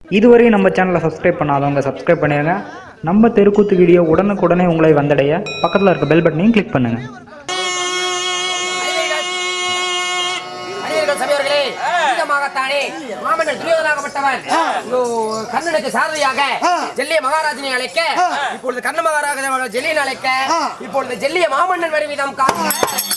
இதுவரையும் நம்ம சேனலை சப்ஸ்கிரைப் பண்ணாதவங்க சப்ஸ்கிரைப் பண்ணிடுங்க நம்ம தெருக்கூத்து வீடியோ உடனுக்குடனே உங்களை வந்தடைய பக்கத்தில் இருக்க பெல் பட்டனையும் கிளிக் பண்ணுங்கள் அரியர்கள் சபையோர்களே இதமாகத்தானே மாமன்னர் துரியோதனாகப்பட்டவன் இதோ கர்ணனுக்கு சாரதியாக ஜெல்லிய மகாராஜனை அழைக்க இப்பொழுது கர்ண மகாராஜனை ஜெல்லியன் அழைக்க இப்பொழுது ஜெல்லிய மாமன்னன் வருவிதம் காக்க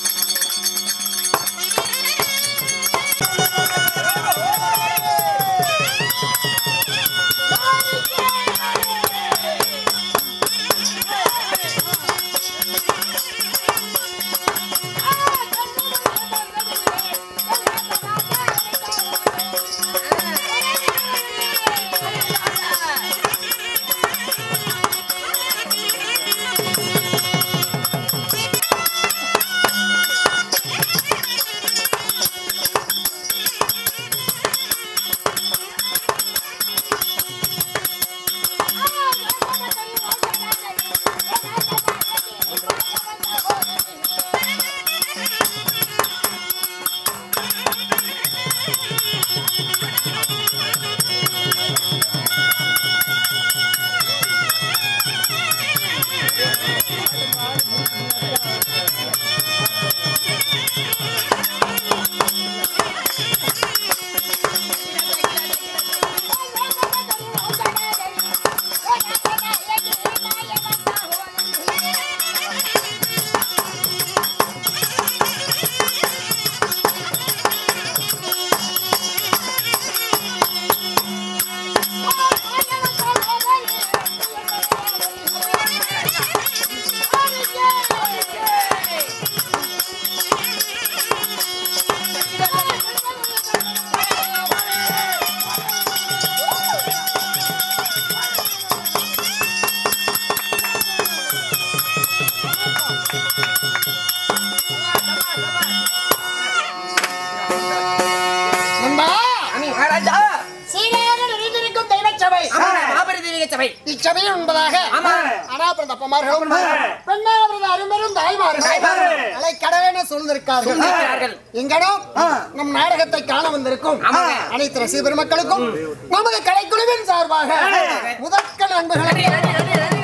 நண்பா, அமி மகாராஜா சீராக நிறைந்திருக்கும் தெய்வச் சபை. ஆமா, மாபெரும் தெய்வீக சபை இச்சபை என்பதாக ஆமா. அனாபிரத அப்பமார்களும் பெண்ணாவிரத அரும்பெரும் தாய்மார்கள் தாய்மார்கள். அலை கடலென சூழ்ந்திருக்கார்கள் சூழ்ந்திருக்கிறார்கள். இங்கனம் நம் நாடகத்தை காண வந்திருக்கும் ஆமாங்க. அனைத்து ரசிக பெருமக்களுக்கும் நமது கலைக்குழுவின் சார்பாக முதற்கண் நன்றி அன்புகளை நன்றி நன்றி நன்றி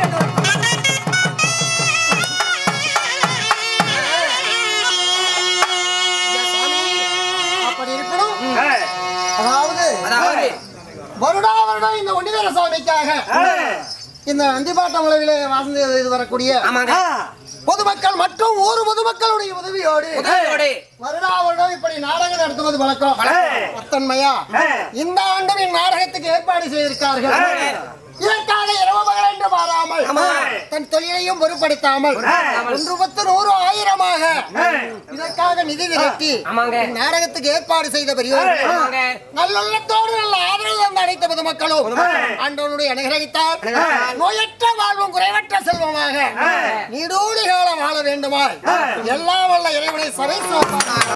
சுவாமி, அப்படி இருக்கணும் அதாவது அதாவது வருடா வருடம் இந்த ஒன்னிவேர சுவாமிக்காக இந்த நந்திபாட்டம் அளவிலே வாசந்து இது வரக்கூடிய ஆமாங்க பொதுமக்கள் மற்றும் ஊர் பொதுமக்களுடைய உதவியோடு உதவியோடு வருடா வருடம் இப்படி நாடகம் நடத்துவது வழக்கம் பத்தன்மையா இந்த ஆண்டும் இந்நாடகத்துக்கு ஏற்பாடு செய்திருக்கார்கள் இதற்காக இரவு பகல் என்று மாறாமல் தன் தொழிலையும் பொருட்படுத்தாமல் ஒன்று பத்து நூறு ஆயிரமாக இதற்காக நிதி திரட்டி ஆமாங்க. நாடகத்துக்கு ஏற்பாடு செய்த பெரியவர்கள் ஆமாங்க நல்லுள்ளத்தோடு நல்ல ஆதரவு தந்த அனைத்து பொதுமக்களும் ஆண்டவனுடைய அனுகிரகித்தால் நோயற்ற வாழ்வும் குறைவற்ற செல்வமாக நீடூழி காலம் வாழ வேண்டுமாய் எல்லாம் வல்ல இறைவனை சபை சோப்பார்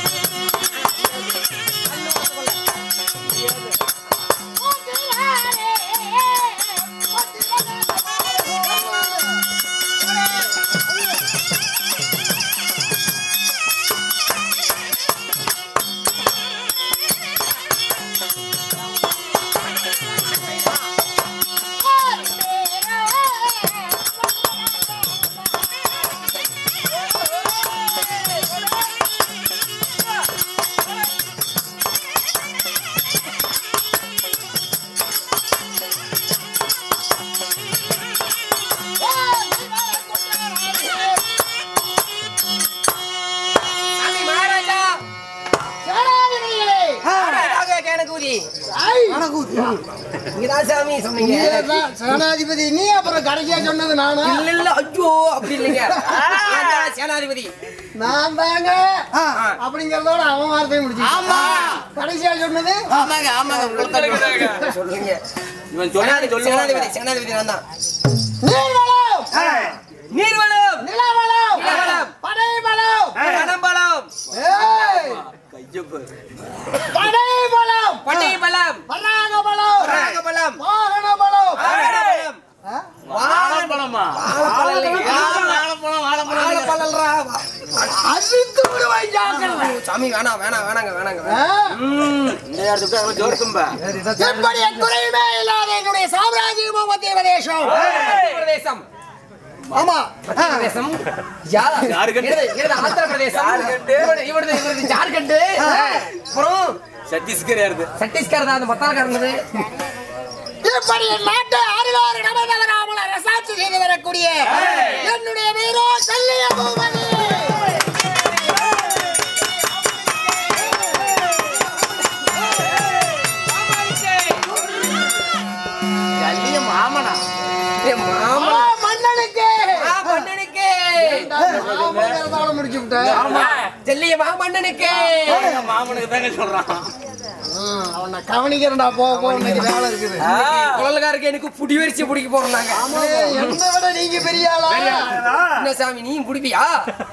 அமி மகாராஜா சேனாதிபதிகளே, மகாராஜா கேனகூதி ஐ, இங்கதான் சாமி சொன்னீங்க நீதான் சேனாதிபதி நீ அப்புறம் கடைசியா சொன்னது நானா இல்ல இல்ல ஐயோ அப்படி இல்லைங்க நான் தான் சேனாதிபதி நான் தாங்க அப்படிங்கறதோட அவன் வார்த்தையை முடிச்சு கடைசியா சொன்னது ஆமாங்க ஆமாங்க உங்களுக்கு சொல்லுங்க இவன் சொன்னான்னு சொல்லுவாங்க சேனாதிபதி சேனாதிபதி நான் தான் நீர்வளம் நீர்வளம் நிலவளம் நிலவளம். படைபலம் கனம்பலம் ஏய், படைபலம் பட்டை பலம் பராகபலம் ராகபலம் வாகனபலம் வாகனபலம் ஆ? வாழைப்பழமா வாழைப்பழம் இல்லைங்க. வாழைப்பழம் வாழைப்பழம் வாழைப்பழம்ரா. அழித்து விடுவேன் போய் ஜாக்கிரதை. சாமி வேணாம் வேணாம் வேணாங்க வேணாங்க ஆ? இந்த இடத்துக்கு அவ்வளவு ஜோர்க்கும்பா எப்படி என் குறையுமே இல்லாத என்னுடைய சாம்ராஜ்யமும் மத்திய பிரதேசம் மத்திய பிரதேசம் ஆமா மத்திய பிரதேசம் யார் ஜார்க்கண்ட். எனது- எனது ஆந்திர பிரதேசம் இவரது- இவரது இவரது ஜார்க்கண்ட் அப்புறம் சத்தீஸ்கர் யாருது சத்தீஸ்கர் தான் அந்த மத்தால்காரனது இப்படி என் நாட்டை ஆறுவாறு நடந்தவராமல் அரசாட்சி செய்து வரக்கூடிய என்னுடைய வீரோ சல்லிய பூமணி மாமனா மாமா மன்னனுக்கு ஆ, மன்னனுக்கு மாமங்கிறதால முடிச்சு விட்டேன் ஜெல்லிய மாமன்னனுக்கு மாமனுக்கு தாங்க சொல்றான் அவனை கவனிக்கிறடா போ போ இன்னைக்கு வேலை இருக்குது குழலுக்காருக்கு எனக்கு புடி வரிச்சு பிடிக்க போறோம் நாங்க ஏய், என்னை விட நீங்க பெரிய ஆளா என்ன சாமி நீ பிடிப்பியா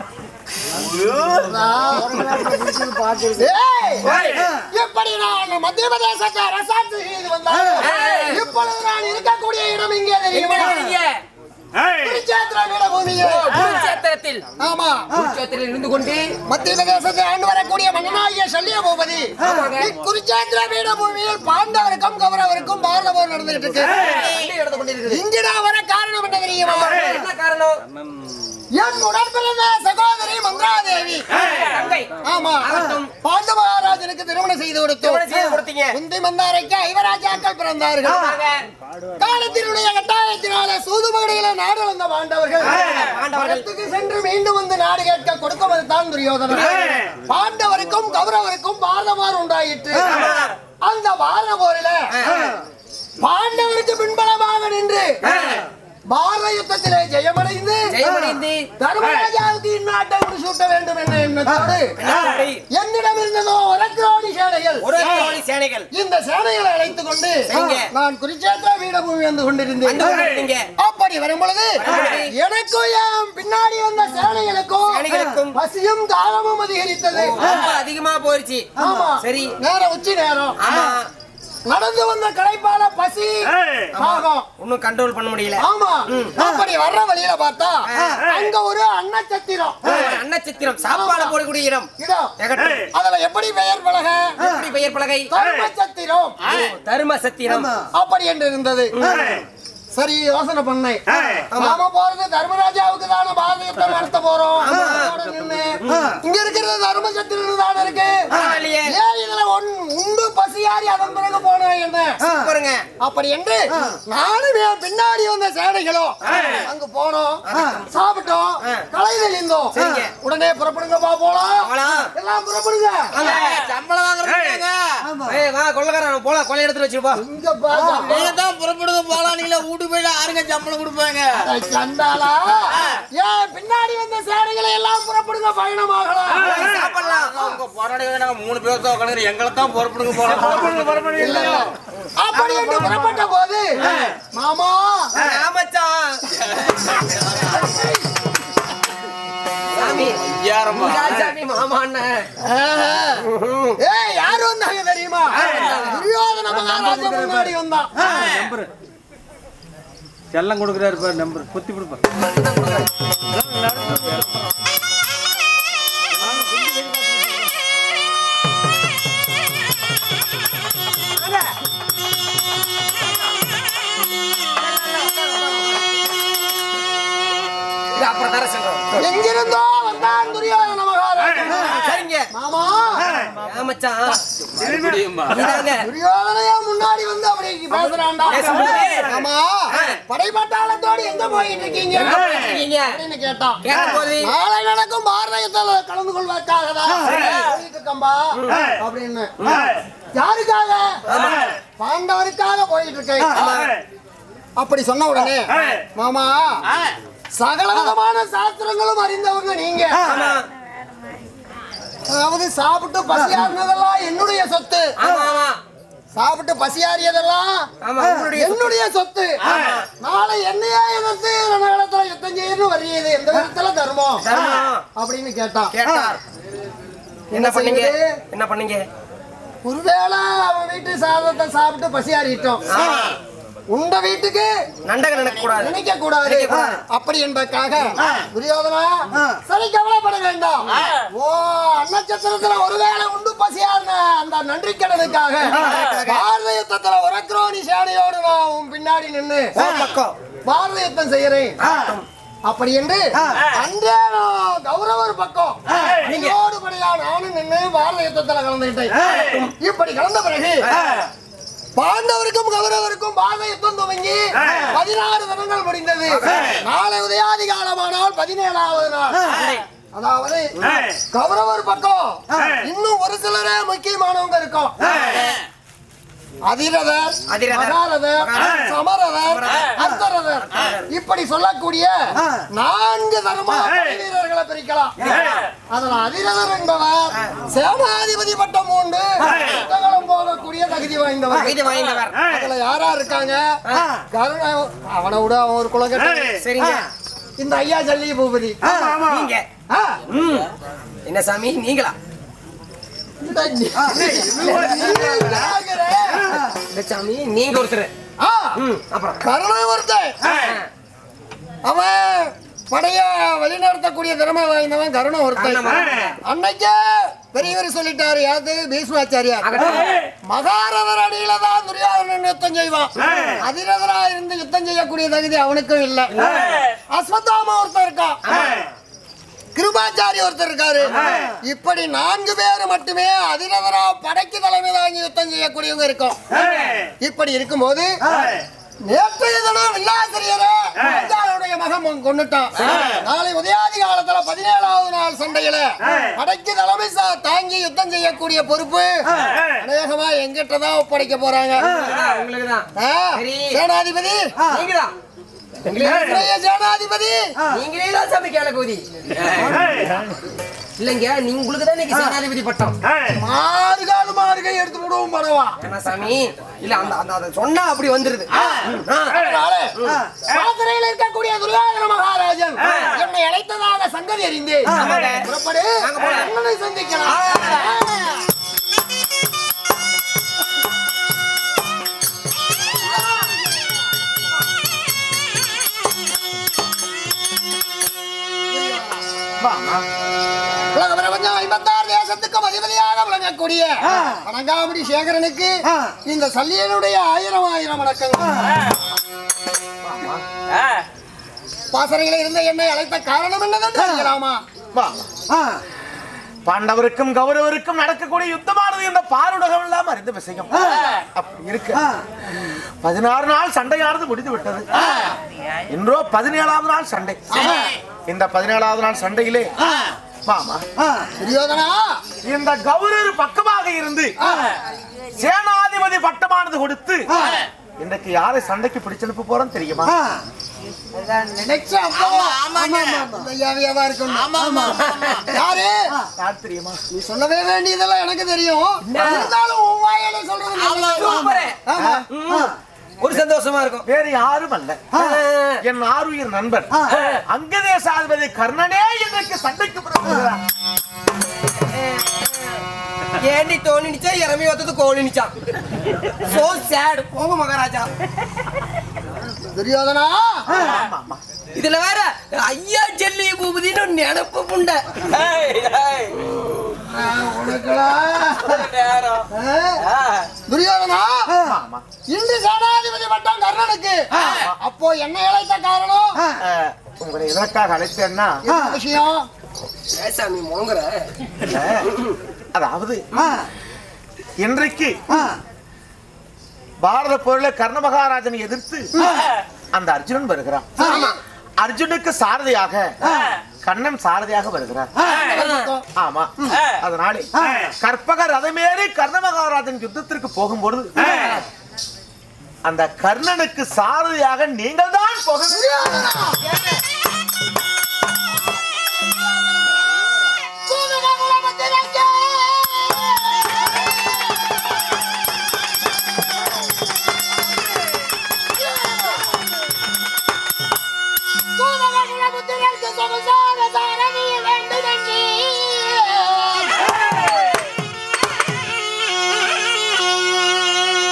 ஏய், இப்படி நான் மத்திய பிரதேசத்தை அரசாட்சி செய்து வந்தால் இப்பொழுது நான் இருக்கக்கூடிய இடம் இங்கே எங்க தெரியுமா இருக்கீங்க? குருச்சேத்திர வீரபூமியே குருச்சேத்திரத்தில் ஆமா குருச்சேத்திரத்தில் இருந்து கொண்டு மத்திய பிரதேசத்தை ஆண்டு வரக்கூடிய மன்னனாகிய சல்லிய பூபதி ஆமாங்க. குருச்சேத்திர வீரபூமியில் பாண்டவருக்கும் கௌரவருக்கும் பாரத போர் நடந்துட்டு இருக்கு சண்டை நடந்து கொண்டிருக்குது இங்கு நான் வர காரணம் என்ன தெரியுமா என்ன காரணம் என் உடன்பிறந்த சகோதரி மந்திராதேவி தங்கை ஆமா ஆகட்டும். பாண்ட மகாராஜனுக்கு திருமணம் செய்து திருமணம் செய்து கொடுத்தோம் கொடுத்தீங்க குந்தி மந்தாரைக்கு ஐவராஜாக்கள் பிறந்தார்கள் ஆமாங்க. காலத்தினுடைய கட்டாயத்தினால சூதுமகடிகளை நாடு வந்த பாண்டவர்கள் பாண்டவர்கள். வனத்துக்கு சென்று மீண்டும் வந்து நாடு கேட்க கொடுக்குவது தான் துரியோதனன் பாண்டவருக்கும் கௌரவருக்கும் பாரதமார் உண்டாயிற்று அந்த பாரத போரில பாண்டவருக்கு பின்பலமாக நின்று பாரத யுத்தத்திலே ஜெயமடைந்து ஜெயமடைந்து தர்மராஜாவுக்கு இந்நாட்டை முடிசூட்ட வேண்டும் என்ற எண்ணத்தோடு அப்படி என்னிடம் இருந்ததோ ஒரு கிரோடி சேனைகள் ஒரு கோடி சேனைகள் இந்த சேனைகளை அழைத்துக் கொண்டு சரிங்க. நான் குருச்சேத்திர வீடபூமி வந்து வந்து கொண்டிருந்தேன் கொண்டிருந்தீங்க. அப்படி வரும் பொழுது வரும்பொழுது எனக்கும் என் பின்னாடி வந்த சேனைகளுக்கும் சேனைகளுக்கும் பசியும் தாகமும் அதிகரித்தது ரொம்ப அதிகமா போயிருச்சு ஆமா சரி நேரம் உச்சி நேரம் ஆமா நடந்து வந்த களைப்பால பசி தாகம் ஒன்னும் கண்ட்ரோல் பண்ண முடியல ஆமா அப்படி வர்ற வழியில பார்த்தா அங்க ஒரு அன்னச்சத்திரம் அன்னச்சித்திரம் சாப்பாடு போடக்கூடிய இடம் இடம் எகட்டும். அதுல எப்படி பெயர் பலக எப்படி பெயர் பலகை தர்மச்சத்திரம் தர்ம சத்திரம் அப்படி என்று இருந்தது சரி யோசனை பண்ணேன் நாம போறது தர்மராஜாவுக்கு தானே பாரதத்தை நடத்த போறோம் அதோட நின்னு, இங்க இருக்கிறது தர்மசத்திரம் தானே இருக்கு பரவாயில்லையே. ஏன் இதுல ஒன் உண்டு பசியாரி அதன் பிறகு போன என்ன பாருங்க அப்படி என்று நானும் என் பின்னாடி வந்த சேனைகளும் அங்க போனோம் சாப்பிட்டோம் களை தெளிந்தோம் சரிங்க. உடனே புறப்படுங்க பா போலாம் போலாம். எல்லாம் புறப்படுங்க சம்பளம் வாங்குறாங்க ஏய் வா கொள்ளக்காரன் போல கொள்ளை எடுத்து வச்சிருப்பா இங்க பாருங்க தான் புறப்படுங்க போலாம் நீங்கள வீட்டு போயிட்டு ஆறுங்க சம்பளம் கொடுப்பாங்க கண்டாளா ஏன் பின்னாடி வந்த சேனைகளை எல்லாம் புறப்படுங்க பயணமாகலாம் சாப்பிடலாம் அவங்க போராடி நாங்க மூணு பேர் தான் உட்காந்து எங்களை தான் புறப்படுங்க போலாம் புறப்படுங்க புறப்படுங்க இல்ல, இல்ல. அப்படி என்று புறப்பட்ட போது மாமா ஆமாச்சான் சாமி ஐயாயிரமா யார் சாமி மாமா அண்ணன் ஏய் யாரு வந்தாங்க தெரியுமா துரியோதன மகாராஜா முன்னாடி வந்தான் நம்பர் செல்லம் கொடுக்குறாரு பாரு நம்பர் குத்தி கொடுப்பா இது அப்புறம் தர சொல்றோம் எங்கிருந்தோ வந்தான் துரியோதன மகாராஜா சரிங்க மாமா ஆமாச்சான் மறுபடியும்மா இதாங்க துரியோதனையா முன்னாடி வந்து அப்படி பேசுறான்டா பேசும்போது, ஆமா படைப்பட்டாளத்தோடு எங்க போயிட்டு இருக்கீங்க எங்க போயிட்டு இருக்கீங்க? அப்படின்னு கேட்டான் கேட்டபோது நாளை நடக்கும் பாரதத்தில் கலந்து கொள்வதற்காக தான் கம்பா அப்படின்னு யாருக்காக பாண்டவருக்காக போயிட்டு இருக்கேன் அப்படி சொன்ன உடனே மாமா சகல விதமான சாஸ்திரங்களும் அறிந்தவங்க நீங்க ஆமா அதாவது சாப்பிட்டு பசியாறினதெல்லாம் என்னுடைய சொத்து ஆமா ஆமா சாப்பிட்டு பசியாறியதெல்லாம் ஆமா உங்களுடைய என்னுடைய சொத்து நாளை என்னையா எதிர்த்து ரணகளத்துல யுத்தம் செய்யணும் வர்றியது எந்த விதத்துல தர்மம் தர்மம். அப்படின்னு கேட்டான் கேட்டார் என்ன பண்ணீங்க செய்வது? என்ன பண்ணீங்க ஒருவேளை அவன் வீட்டு சாதத்தை சாப்பிட்டு பசியாறிட்டோம் உண்ட வீட்டுக்கு நண்டக நினைக்க கூடாது நினைக்க கூடாது நினைக்க கூடாது. அப்படி என்பதற்காக துரியோதனா சரி கவலைப்பட வேண்டாம் ஓ நட்சத்திரத்துல ஒருவேளை உண்டு பசியான அந்த நன்றி கடனுக்காக பாரத யுத்தத்துல உரக்ரோனி சேனையோடு நான் உன் பின்னாடி நின்னு பாரத யுத்தம் செய்யறேன் அப்படி என்று அன்றே நான் கௌரவர் பக்கம் நீங்களோடு படியா நானும் நின்று பாரத யுத்தத்துல கலந்துகிட்டேன் இப்படி கலந்த பிறகு பாண்டவருக்கும் கௌரவருக்கும் பாரத யுத்தம் துவங்கி பதினாறு தினங்கள் முடிந்தது நாளை உதயாதி காலமானால் பதினேழாவது நாள் அதாவது கௌரவர் பக்கம் இன்னும் ஒரு சிலரே முக்கியமானவங்க இருக்கும் அதிரதர் அதிரதர், மகாரதர் சமரதர் அந்தரதர் இப்படி சொல்லக்கூடிய நான்கு தர்ம வீரர்களை பிரிக்கலாம் அதுல அதிரதர் என்பவர் சேனாதிபதி பட்டம் உண்டு யுத்தங்களும் போகக்கூடிய தகுதி வாய்ந்தவர் தகுதி வாய்ந்தவர் அதுல யாரா இருக்காங்க கருண அவனை விட அவன் ஒரு குலகட்ட சரிங்க இந்த ஐயா ஜல்லி பூபதி நீங்க ஆ, ம். என்ன சாமி நீங்களா இந்த நீ- நீ யாருங்கிற? இந்த சாமி நீங்க ஒருத்தர் ஆ, ம் அப்புறம் கருணை ஒருத்தன் அவன் படைய வழிநடத்தக்கூடிய திறமை வாய்ந்தவன் கருணை ஒருத்தன் அன்னைக்கே பெரியவர் சொல்லிட்டாரு யாரு பீஷ்மாச்சாரியார் மகாரதர் அடியில தான் துரியோதனன் யுத்தம் செய்வான் அதிரதரா இருந்து யுத்தம் செய்யக்கூடிய தகுதி அவனுக்கும் இல்ல அஸ்வத்தாமா ஒருத்தன் இருக்கான் கிருபாச்சாரி ஒருத்தர் இருக்காரு இப்படி நான்கு பேர் மட்டுமே அதிரதரா படைக்கு தலைமை தாங்கி யுத்தம் செய்யக்கூடியவங்க இருக்கும் இப்படி இருக்கும்போது நேற்றைய தினம் வில்லாசிரியரை ராஜாவுடைய மகன் கொண்டுட்டான் நாளை உதயாதி காலத்துல பதினேழாவது நாள் சண்டையில படைக்கு தலைமை சா- தாங்கி யுத்தம் செய்யக்கூடிய பொறுப்பு அநேகமா எங்கிட்ட தான் ஒப்படைக்க போறாங்க உங்களுக்கு தான் ஆ, சரி. சேனாதிபதி நீங்க தான் இன்றைய சேனாதிபதி நீங்களே தான் சாமி கேள கூதி இல்லைங்க நீங்க உங்களுக்கு தான் இன்னைக்கு சேனாதிபதி பட்டம் மாறுகால் மாறுகை எடுத்து விடுவோம் பரவா என்ன சாமி இல்ல அந்த அந்த அதை சொன்னா அப்படி வந்துருது அதனால சாக்கரையில் இருக்கக்கூடிய துரியோதன மகாராஜன் என்னை அழைத்ததாக சங்கதி அறிந்து புறப்படு அண்ணனை சந்திக்கலாம் உலக பிரபஞ்சம் ஐம்பத்தாறு தேசத்துக்கும் அதிபதியாக விளங்கக்கூடிய அணங்காமுடி சேகரனுக்கு இந்த சல்லியனுடைய ஆயிரம் ஆயிரம் வணக்கங்கள் பாசறையில் இருந்த என்னை அழைத்த காரணம் என்னதென்று அறியலாமா பாண்டவருக்கும் கௌரவருக்கும் நடக்கக்கூடிய யுத்தமானது இந்த பாருடகம் எல்லாம் அறிந்த விஷயம் அப்படி இருக்கு பதினாறு நாள் சண்டையானது முடிந்து விட்டது இன்றோ பதினேழாவது நாள் சண்டை இந்த பதினேழாவது நாள் சண்டையிலே மாமா துரியோதனா இந்த கௌரவர் பக்கமாக இருந்து சேனாதிபதி பட்டமானது கொடுத்து இன்றைக்கு யாரை சண்டைக்கு பிடிச்சனுப்ப போறோம் தெரியுமா நினைச்ச அப்போ இந்த ஐயாவியாவா இருக்கணும் யாரு யார் தெரியுமா நீ சொல்லவே வேண்டியதெல்லாம் எனக்கு தெரியும் இருந்தாலும் உன் வாயால சொல்றது நல்லது. சூப்பரு. ஆமா. ஒரு சந்தோஷமா இருக்கும் வேறு யாரும் அல்ல என் ஆருயிர் நண்பன் அங்கதேசாதிபதி கர்ணனே இன்றைக்கு சண்டைக்கு புறப்படுகிறார் ஏண்டி தோணிச்சா இறமி வந்தது கோழினிச்சான் சோ சேட் போங்க மகாராஜா துரியோதனா இதுல வேற ஐயா ஜெல்லி பூபதினு நினப்பு புண்ட உனக்குடா ஆ? துரியோதனா ஆமா. இன்று சேனாதிபதி பட்டம் கர்ணனுக்கு அப்போ என்ன இழைத்த காரணம் அஹ், உங்களை எதற்காக அழைத்தேன்னா என்ன விஷயம் சாமி மோங்குற அஹ், அதாவது இன்றைக்கு பாரத போரில கர்ண மகாராஜனை எதிர்த்து அந்த அர்ஜுனன் வருகிறான் அர்ஜுனுக்கு சாரதியாக கண்ணன் சாரதியாக வருகிறார் ஆமா அதனாலே கற்பக ரதமேறி கர்ண மகாராஜன் யுத்தத்திற்கு போகும்பொழுது அந்த கர்ணனுக்கு சாரதியாக நீங்கள் தான் போக வேண்டும்.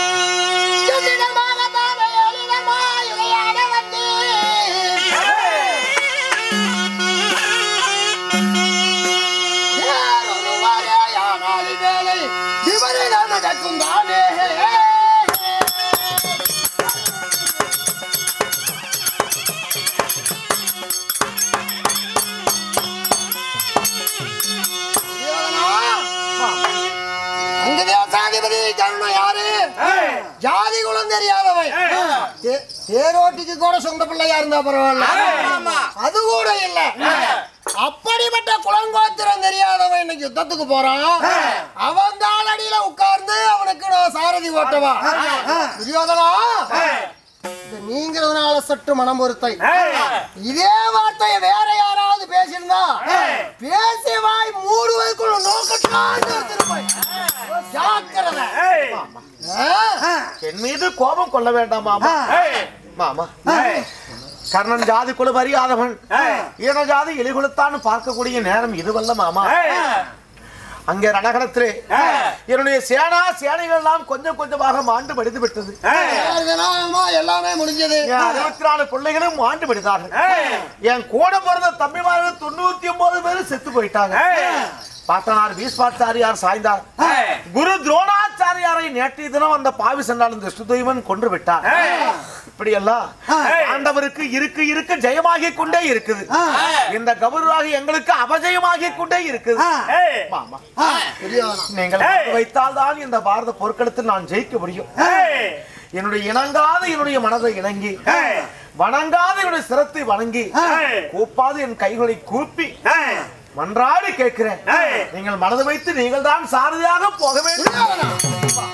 வந்து விபரீதம் நடக்கும் தானே அங்க தேசாதிபதி கருணம் யாரு ஜாதி குலம் தெரியாதவன் தே- தேரோட்டிக்கு கூட சொந்த பிள்ளையா இருந்தா பரவாயில்ல அது கூட இல்ல அப்படிப்பட்ட குலங்கோத்திரம் தெரியாதவன் இன்னைக்கு யுத்தத்துக்கு போறான் அவன் காலடியில உட்கார்ந்து அவனுக்கு நான் சாரதி ஓட்டவா துரியோதனா இது நீங்கிறதுனால சற்று மனம் பொறுத்தை இதே வார்த்தையை வேற யாராவது பேசியிருந்தா பேசி வாய் மூடுவதற்குள்ள நோக்கத்தான் திருப்பாய் ஜாக்கிரதை ஆ? என் மீது கோபம் கொள்ள வேண்டாம் மாமா மாமா கர்ணன் ஜாதி குலம் அறியாதவன் ஈன ஜாதி எலிகுலத்தான் பார்க்கக்கூடிய நேரம் இதுவல்ல மாமா அங்கே ரணகலத்திலே என்னுடைய சேனா சேனைகள் எல்லாம் கொஞ்சம் கொஞ்சமாக மாண்டு படித்து விட்டது ஆமா, எல்லாமே முடிஞ்சது என் அறுபத்தி நாலு பிள்ளைகளும் மாண்டு படித்தார்கள் என் கூட பிறந்த தம்பிமார்கள் தொண்ணூத்தி ஒன்பது பேரும் செத்து போயிட்டாங்க பாட்டனார் பீஸ்மாச்சாரியார் சாய்ந்தார் குரு துரோணாச்சாரியாரை நேற்றைய தினம் அந்த பாவி சென்றாலும் திருஷ்டுதெய்வன் கொன்று விட்டார் இப்படி எல்லாம் ஆண்டவருக்கு இருக்கு இருக்கு ஜெயமாகிக் கொண்டே இருக்குது இந்த கபருவாக எங்களுக்கு அபஜயமாகிக் கொண்டே இருக்குது மாமா துரியோதனா. நீங்கள் வைத்தால் தான் இந்த பாரத போர்க்களத்தில் நான் ஜெயிக்க முடியும் என்னுடைய இணங்காத என்னுடைய மனதை இணங்கி வணங்காத என்னுடைய சிரத்தை வணங்கி கூப்பாது என் கைகளை கூப்பி மன்றாடி கேட்கிறேன் நீங்கள் மனது வைத்து நீங்கள் தான் சாரதியாக போக வேண்டும் துரியோதனா.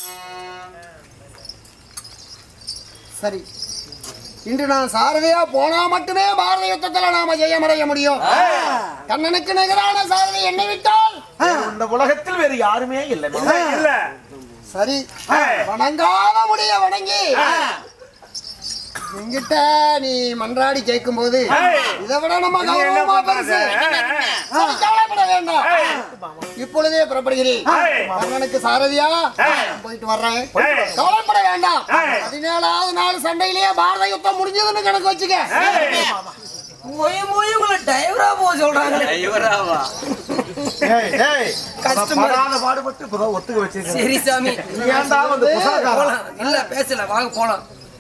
சரி இன்று நான் சாரதியா போனா மட்டுமே பாரத யுத்தத்துல நாம ஜெயமடைய முடியும் கண்ணனுக்கு நிகரான சாரதி என்னை விட்டால் இந்த உலகத்தில் வேறு யாருமே இல்லை மாமா. சரி வணங்காத முடிய வணங்கி என்கிட்ட நீ மன்றாடி கேட்கும் போது இதை விட நம்ம கௌரவமா பெருசு சரி, கவலைப்பட வேண்டாம் இப்பொழுதே புறப்படுகிறேன் கண்ணனுக்கு சாரதியா நான் போயிட்டு வர்றேன் கவலைப்பட வேண்டாம் பதினேழாவது நாள் சண்டையிலேயே பாரத யுத்தம் முடிஞ்சதுன்னு கணக்கு வச்சுக்க மொய் மொய் உங்களை டிரைவரா போக சொல்றாங்களே இவராவா ஏய், ஏய், கஷ்டமா அவன் படாத பாடுபட்டு இப்பதான் ஒத்துக்க வச்சிருக்கேன் சரி சாமி ஏன்டா வந்து குசலக்காரன்? போலாம் இல்ல பேசல வாங்க போலாம்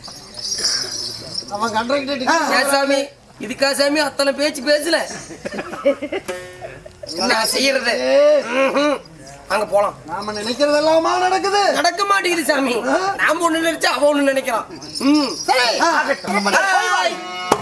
அவன் கண்டக்டர் ஏன் சாமி இதுக்கா சாமி அத்தனை பேச்சு பேசல என்ன செய்யறது ம்ஹும். அங்க போலாம் நாம நினைக்கிறதெல்லாமா நடக்குது நடக்க மாட்டேங்குது சாமி நாம ஒண்ணு நினைச்சா அவ ஒண்ணு நினைக்கிறான் ம். சரி Bye.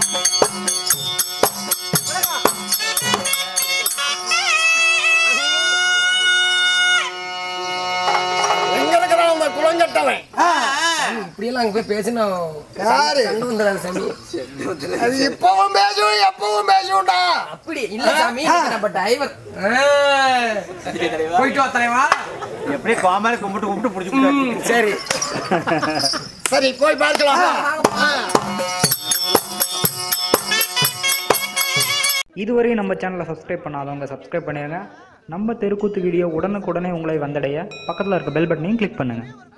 எங்க இருக்கிறான் அந்த குளங்கட்டவன் இப்படியெல்லாம் அங்க போய் பேசினா யாரு? கண்டு வந்துடுறாங்க சாமி அது இப்பவும் பேசும் எப்பவும் பேசும்டா அப்படி இல்ல சாமி இதுக்கு நம்ம டிரைவர் போயிட்டு வா தலைவா எப்படி கோமாளி கும்பிட்டு கும்பிட்டு பிடிச்சி ம், சரி சரி போய் பார்க்கலாம் ஆ. இதுவரை நம்ம சேனலை சப்ஸ்கிரைப் பண்ணாதவங்க சப்ஸ்கிரைப் பண்ணிடுங்க நம்ம தெருக்கூத்து வீடியோ உடனுக்குடனே உங்களை வந்தடைய பக்கத்தில் இருக்க பெல் பட்டனையும் கிளிக் பண்ணுங்கள்